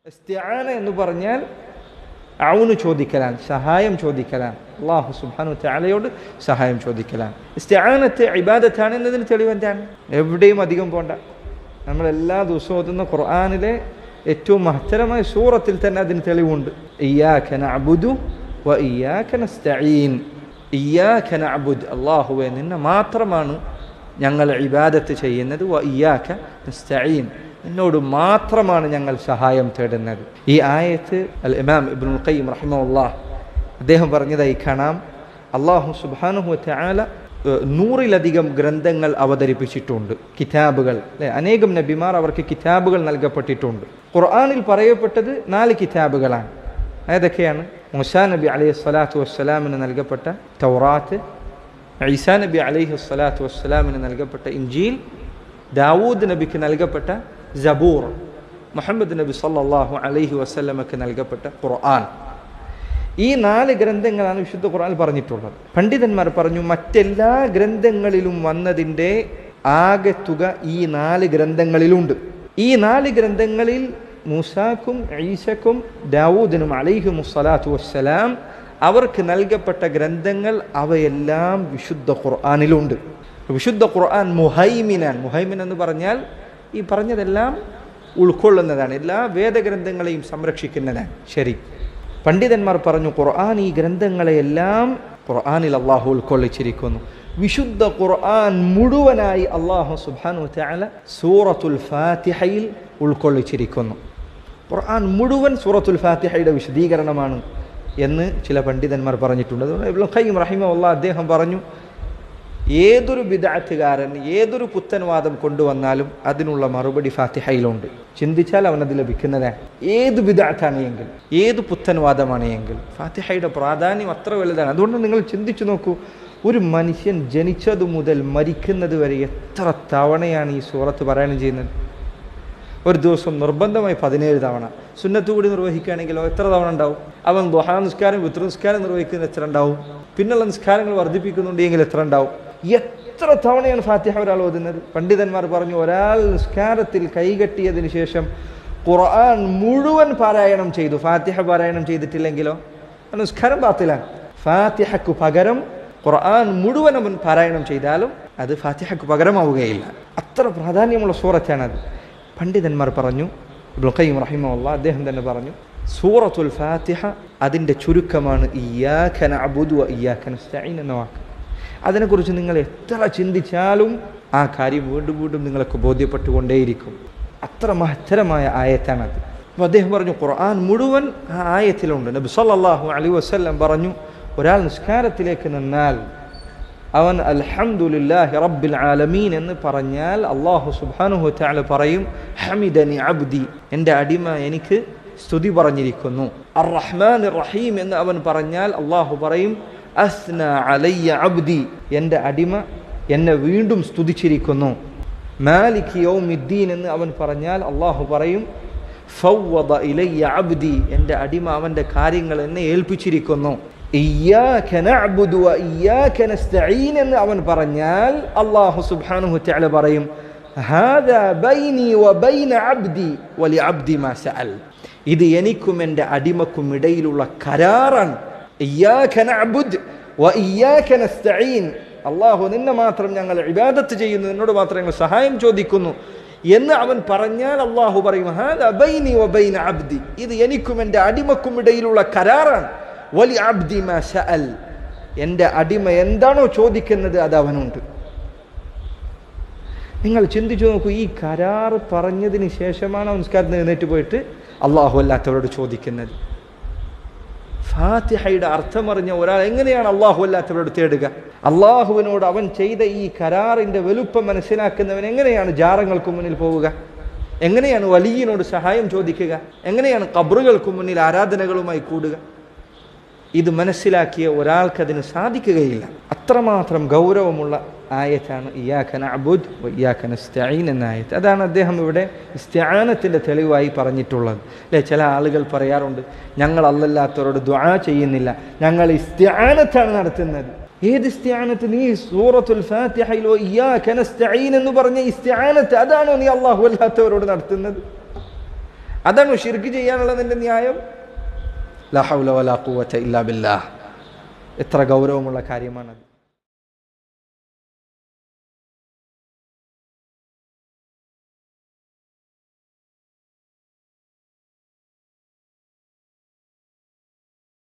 ഇസ്തിആന എന്ന് പറഞ്ഞാൽ ഔന് ചോദിക്കലാണ് സഹായം ചോദിക്കലാണ് അള്ളാഹു സുബ്ഹാനു തആലയോട് സഹായം ചോദിക്കലാണ് ഇസ്തിആനത്ത് ഇബാദത്താണ് എന്നതിന് തെളിവ് എന്താണ് എവിടെയും അധികം പോണ്ട നമ്മൾ എല്ലാ ദിവസവും ഓതുന്ന ഖുർആനിലെ ഏറ്റവും മഹത്തരമായ സൂറത്തിൽ തന്നെ അതിന് തെളിവുണ്ട് ഇയ്യാക നഅബുദു വ ഇയ്യാക നസ്തഈൻ ഇയ്യാക നഅബുദ് അല്ലാഹുവേ നിന്നെ മാത്രമാണ് ഞങ്ങൾ ഇബാദത്ത് ചെയ്യുന്നത് വ ഇയ്യാക നസ്തഈൻ നിന്നോട് മാത്രമാണ് ഞങ്ങൾ സഹായം തേടുന്നത് ഈ ആയത്ത് അൽ ഇമാം ഇബ്നുൽ ഖയ്യിം റഹിമഹുല്ലാഹ് അദ്ദേഹം പറഞ്ഞതായി കാണാം അള്ളാഹു സുബ്ഹാനഹു തആല ഏഹ്, നൂറിലധികം ഗ്രന്ഥങ്ങൾ അവതരിപ്പിച്ചിട്ടുണ്ട് കിതാബുകൾ അല്ലെ അനേകം നബിമാർ അവർക്ക് കിതാബുകൾ നൽകപ്പെട്ടിട്ടുണ്ട് ഖുർആനിൽ പറയപ്പെട്ടത് നാല് കിതാബുകളാണ് ഏതൊക്കെയാണ് മുസാ നബി അലൈഹി സ്വലാത്തു വസ്സലാമിന് നൽകപ്പെട്ട തൗറാത്ത് ഈസാ നബി അലൈഹി സ്വലാത്തു വസ്സലാമിന് നൽകപ്പെട്ട ഇഞ്ചീൽ ദാവൂദ് നബിക്ക് നൽകപ്പെട്ട ജബൂർ മുഹമ്മദ് നബി സല്ലല്ലാഹു അലൈഹി വസല്ലമക്ക് നൽകപ്പെട്ട ഖുർആൻ ഈ നാല് ഗ്രന്ഥങ്ങളാണ് വിശുദ്ധ ഖുർആൻ പറഞ്ഞിട്ടുള്ളത് പണ്ഡിതന്മാർ പറഞ്ഞു മറ്റെല്ലാ ഗ്രന്ഥങ്ങളിലും വന്നതിൻ്റെ ആകെ തുക ഈ നാല് ഗ്രന്ഥങ്ങളിലുണ്ട് ഈ നാല് ഗ്രന്ഥങ്ങളിൽ മൂസാക്കും ഈസക്കും ദാവൂദിനും അലൈഹി മുസ്സലാത്തു വസ്സലാം അവർക്ക് നൽകപ്പെട്ട ഗ്രന്ഥങ്ങൾ അവയെല്ലാം വിശുദ്ധ ഖുർആാനിലുണ്ട് വിശുദ്ധ ഖുർആൻ മുഹൈമിനാൻ മുഹൈമിൻ എന്ന് പറഞ്ഞാൽ ഈ പറഞ്ഞതെല്ലാം ഉൾക്കൊള്ളുന്നതാണ് എല്ലാ വേദഗ്രന്ഥങ്ങളെയും സംരക്ഷിക്കുന്നതാണ് ശരി പണ്ഡിതന്മാർ പറഞ്ഞു ഖുർആൻ ഈ ഗ്രന്ഥങ്ങളെയെല്ലാം ഖുർആനിൽ അള്ളാഹു ഉൾക്കൊള്ളിച്ചിരിക്കുന്നു വിശുദ്ധ ഖുർആൻ മുഴുവനായി അള്ളാഹു സുബ്ഹാനു തആല സൂറത്തുൽ ഫാത്തിഹയിൽ ഉൾക്കൊള്ളിച്ചിരിക്കുന്നു ഖുർആൻ മുഴുവൻ സൂറത്തുൽ ഫാത്തിഹയുടെ വിശദീകരണമാണ് എന്ന് ചില പണ്ഡിതന്മാർ പറഞ്ഞിട്ടുണ്ട് അതുകൊണ്ട് ഇബ്നുൽ ഖയ്യിം റഹിമഹുല്ലാ അദ്ദേഹം പറഞ്ഞു ഏതൊരു ബിദാറ്റുകാരൻ ഏതൊരു പുത്തൻവാദം കൊണ്ടുവന്നാലും അതിനുള്ള മറുപടി ഫാത്തിഹയിലുണ്ട് ചിന്തിച്ചാൽ അവനത് ലഭിക്കുന്നതാണ് ഏത് ബിദാറ്റാണ് എങ്കിൽ ഏത് പുത്തൻവാദമാണ് എങ്കിൽ ഫാത്തിഹയുടെ പ്രാധാന്യം അത്ര വലുതാണ് അതുകൊണ്ട് നിങ്ങൾ ചിന്തിച്ചു നോക്കൂ ഒരു മനുഷ്യൻ ജനിച്ചതു മുതൽ മരിക്കുന്നത് വരെ എത്ര തവണയാണ് ഈ സൂറത്ത് പാരായണം ചെയ്യുന്നത് ഒരു ദിവസം നിർബന്ധമായി പതിനേഴ് തവണ സുന്നത്ത് കൂടി നിർവഹിക്കുകയാണെങ്കിലോ എത്ര തവണ ഉണ്ടാവും അവൻ ദുഹാ നിസ്കാരം വിത്ര നിസ്കാരം നിർവഹിക്കുന്ന എത്ര ഉണ്ടാവും പിന്നുള്ള നിസ്കാരങ്ങൾ വർദ്ധിപ്പിക്കുന്നുണ്ടെങ്കിൽ എത്ര ഉണ്ടാവും എത്ര തവണയാണ് ഫാത്തിഹ ഒരാൾ ഓതുന്നത് പണ്ഡിതന്മാർ പറഞ്ഞു ഒരാൾ നിസ്കാരത്തിൽ കൈകെട്ടിയതിന് ശേഷം ഖുർആൻ മുഴുവൻ പാരായണം ചെയ്തു ഫാത്തിഹ പാരായണം ചെയ്തിട്ടില്ലെങ്കിലോ ആ നിസ്കാരം ബാത്തിലാണ് ഫാത്തിഹക്ക് പകരം ഖുർആൻ മുഴുവൻ അവൻ പാരായണം ചെയ്താലും അത് ഫാത്തിഹക്ക് പകരമാവുകയില്ല അത്ര പ്രാധാന്യമുള്ള സൂറത്താണത് പണ്ഡിതന്മാർ പറഞ്ഞു ഇബ്നുൽ ഖയ്യിം റഹിമഹുള്ള അദ്ദേഹം തന്നെ പറഞ്ഞു സൂറത്തുൽ ഫാത്തിഹ അതിൻ്റെ ചുരുക്കമാണ് ഇയ്യാക നഅബുദു വ ഇയ്യാക നസ്തഈൻ എന്ന വാക്ക് അതിനെക്കുറിച്ച് നിങ്ങൾ എത്ര ചിന്തിച്ചാലും ആ കാര്യം വീണ്ടും വീണ്ടും നിങ്ങൾക്ക് ബോധ്യപ്പെട്ടുകൊണ്ടേയിരിക്കും അത്ര മഹത്തരമായ ആയത്താണത് അപ്പോൾ അദ്ദേഹം പറഞ്ഞു ഖുർആൻ മുഴുവൻ ആ ആയത്തിലുണ്ട് നബി സല്ലല്ലാഹു അലൈഹി വസല്ലം പറഞ്ഞു ഒരാൾ നിസ്കാരത്തിലേക്ക് നിന്നാൽ അവൻ അൽഹംദുലില്ലാഹി റബ്ബിൽ ആലമീൻ എന്ന് പറഞ്ഞാൽ അള്ളാഹു സുബ്ഹാനഹു തആല പറയും ഹമിദനി അബ്ദി എൻ്റെ അടിമ എനിക്ക് സ്തുതി പറഞ്ഞിരിക്കുന്നു അർ റഹ്മാൻ റഹീം എന്ന് അവൻ പറഞ്ഞാൽ അള്ളാഹു പറയും അസ്ന അലയ്യ അബ്ദി എൻ്റെ അടിമ എന്നെ വീണ്ടും സ്തുതിച്ചിരിക്കുന്നു മാലിക് യൗമിദ്ദീൻ എന്ന് അവൻ പറഞ്ഞാൽ അള്ളാഹു പറയും ഫവ്വദ ഇലയ്യ അബ്ദി എൻ്റെ അടിമ അവൻ്റെ കാര്യങ്ങൾ എന്നെ ഏൽപ്പിച്ചിരിക്കുന്നു ഇയ്യാക നഅ്ബുദു വ ഇയ്യാക നസ്തഈൻ എന്ന് അവൻ പറഞ്ഞാൽ അല്ലാഹു സുബ്ഹാനഹു തആല പറയും ഹാദാ ബൈനി വ ബൈന അബ്ദി വലി അബ്ദി മാ സഅൽ ഇത് എനിക്കും എൻ്റെ അടിമക്കും ഇടയിലുള്ള കരാറാണ് ഇയ്യാക നഅ്ബുദ് വ ഇയ്യാക നസ്തഈൻ അല്ലാഹു നിന്നെ മാത്രം ഞങ്ങൾ ഇബാദത്ത് ചെയ്യുന്നു നിന്നോട് മാത്രം ഞങ്ങൾ സഹായം ചോദിക്കുന്നു എന്ന് അവൻ പറഞ്ഞാൽ അള്ളാഹു പറയും ഹാദാ ബൈനി വ ബൈന അബ്ദി ഇത് എനിക്കും എൻ്റെ അടിമക്കും ഇടയിലുള്ള കരാറാണ് വലി അബ്ദി മാ സഅൽ എൻ്റെ അടിമ എന്താണോ ചോദിക്കുന്നത് അത് അവനുണ്ട് നിങ്ങൾ ചിന്തിച്ചു നോക്കൂ ഈ കരാർ പറഞ്ഞതിന് ശേഷമാണ് അവൻ നിസ്കാരത്തിന് എഴുന്നേറ്റ് പോയിട്ട് അള്ളാഹു അല്ലാത്തവരോട് ചോദിക്കുന്നത് ഫാത്തിഹയുടെ അർത്ഥം അറിഞ്ഞ ഒരാൾ എങ്ങനെയാണ് അള്ളാഹു അല്ലാത്തവരോട് തേടുക അള്ളാഹുവിനോട് അവൻ ചെയ്ത ഈ കരാറിൻ്റെ വലുപ്പം മനസ്സിലാക്കുന്നവൻ എങ്ങനെയാണ് ജാറങ്ങൾക്ക് മുന്നിൽ പോവുക എങ്ങനെയാണ് വലിയനോട് സഹായം ചോദിക്കുക എങ്ങനെയാണ് കബറുകൾക്ക് മുന്നിൽ ആരാധനകളുമായി കൂടുക ഇത് മനസ്സിലാക്കിയ ഒരാൾക്കതിന് സാധിക്കുകയില്ല അത്രമാത്രം ഗൗരവമുള്ള ആയത്താണ് ഇയാഖന അബുദ് ഇയാഖന സ്തഈൻ എന്ന ആയത്ത് അതാണ് അദ്ദേഹം ഇവിടെ ഇസ്ത്യാനത്തിൻ്റെ തെളിവായി പറഞ്ഞിട്ടുള്ളത് അല്ലേ ചില ആളുകൾ പറയാറുണ്ട് ഞങ്ങൾ അല്ലല്ലാത്തവരോട് ദ്വാ ചെയ്യുന്നില്ല ഞങ്ങൾ ഇസ്ത്യാനത്താണ് നടത്തുന്നത് ഏത് ഇസ്ത്യാനത്ത് നീ സൂറത്തുൽ ഫാത്തിഹയിലോ ഇയാഖന സ്തഈൻ എന്ന് പറഞ്ഞ ഇസ്ത്യാനത്ത് അതാണോ നീ അള്ളാഹു അല്ലാത്തവരോട് നടത്തുന്നത് അതാണ് ഷിർക്ക് ചെയ്യാനുള്ളതിൻ്റെ ന്യായം ലാ ഹൗല വലാ ഖുവത ഇല്ലാ ബില്ലാഹ് എത്ര ഗൗരവമുള്ള കാര്യമാണത്